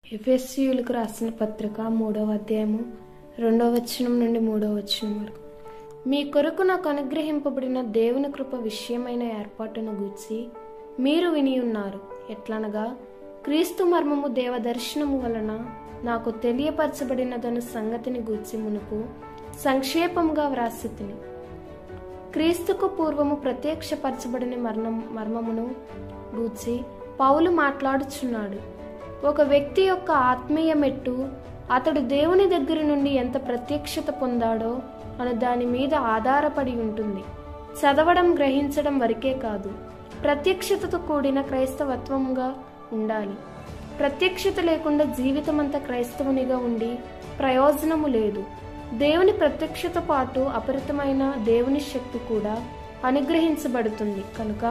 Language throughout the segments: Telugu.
ఎఫెస్యులకు రాసిన పత్రిక మూడవ అధ్యాయము రెండవ వచనం నుండి మూడవ వచనం వరకు మీ కొరకు నాకు అనుగ్రహింపబడిన దేవుని కృప విషయమైన ఏర్పాటును గూర్చి మీరు విని ఉన్నారు ఎట్లనగా క్రీస్తు మర్మము దేవ దర్శనము వలన నాకు తెలియపరచబడినదను సంగతిని గూర్చి మునుపు సంక్షేపముగా వ్రాసి తిని క్రీస్తుకు పూర్వము ప్రత్యక్షపరచబడిన మరణం మర్మమును గూర్చి పౌలు మాట్లాడుచున్నాడు ఒక వ్యక్తి యొక్క ఆత్మీయ మెట్టు అతడు దేవుని దగ్గర నుండి ఎంత ప్రత్యక్షత పొందాడో అని దాని మీద ఆధారపడి ఉంటుంది చదవడం గ్రహించడం వరకే కాదు ప్రత్యక్షతతో కూడిన క్రైస్తవత్వంగా ఉండాలి ప్రత్యక్షత లేకుండా జీవితమంతా క్రైస్తవునిగా ఉండి ప్రయోజనము లేదు దేవుని ప్రత్యక్షత పాటు అపరితమైన దేవుని శక్తి కూడా అనుగ్రహించబడుతుంది కనుక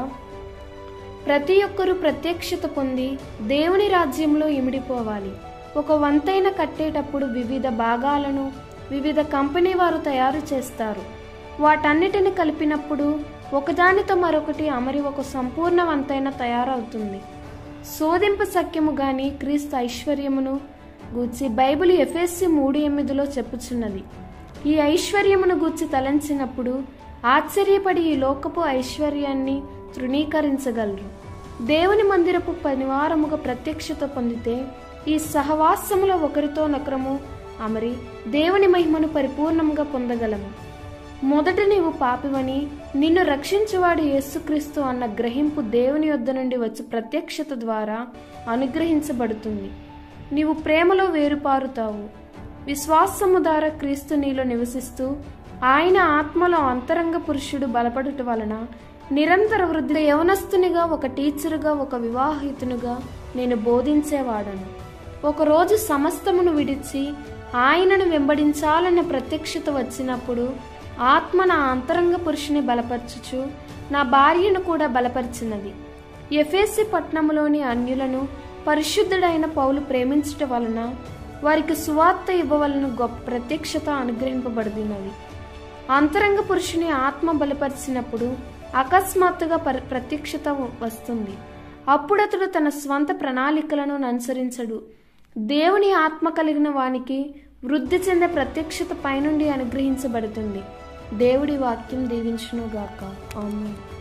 ప్రతి ఒక్కరూ ప్రత్యక్షత పొంది దేవుని రాజ్యంలో ఇమిడిపోవాలి ఒక వంతైన కట్టేటప్పుడు వివిధ భాగాలను వివిధ కంపెనీ వారు తయారు చేస్తారు వాటన్నిటిని కలిపినప్పుడు ఒకదానితో మరొకటి అమరి ఒక సంపూర్ణ వంతైన తయారవుతుంది శోధింప సఖ్యము గాని క్రీస్తు ఐశ్వర్యమును గూర్చి బైబిల్ ఎఫ్ఎస్సి మూడు ఎనిమిదిలో చెప్పుచున్నది ఈ ఐశ్వర్యమును గూర్చి తలంచినప్పుడు ఆశ్చర్యపడి ఈ లోకపు ఐశ్వర్యాన్ని తృణీకరించగలరు దేవుని మందిరపు పనివారముగా ప్రత్యక్షత పొందితే ఈ సహవాసములో ఒకరితోనొకరము అమరి దేవుని మహిమను పరిపూర్ణంగా పొందగలము మొదట నీవు పాపివని నిన్ను రక్షించువాడు యేసుక్రీస్తు అన్న గ్రహింపు దేవుని యొద్ద నుండి వచ్చి ప్రత్యక్షత ద్వారా అనుగ్రహించబడుతుంది నీవు ప్రేమలో వేరుపారుతావు విశ్వాసము ద్వారా క్రీస్తు నీలో నివసిస్తూ ఆయన ఆత్మలో అంతరంగ పురుషుడు బలపడుట వలన నిరంతర వృద్ధి యవనస్తునిగా ఒక టీచరుగా ఒక వివాహితునిగా నేను బోధించేవాడను ఒకరోజు సమస్తమును విడిచి ఆయనను వెంబడించాలన్న ప్రత్యక్షత వచ్చినప్పుడు ఆత్మ నా అంతరంగ పురుషుని బలపరచుచు నా భార్యను కూడా బలపరిచినది ఎఫేసి పట్నములోని అన్యులను పరిశుద్ధుడైన పౌలు ప్రేమించట వలన వారికి సువార్త ఇవ్వవలన గొప్ప ప్రత్యక్షత అనుగ్రహింపబడినది అంతరంగ పురుషుని ఆత్మ బలపరిచినప్పుడు అకస్మాత్తుగా పరి ప్రత్యక్షత వస్తుంది అప్పుడతడు తన స్వంత ప్రణాళికలను అనుసరించడు దేవుని ఆత్మ కలిగిన వానికి వృద్ధి చెందే ప్రత్యక్షత పైనుండి అనుగ్రహించబడుతుంది దేవుడి వాక్యం దీవించునుగాక ఆమె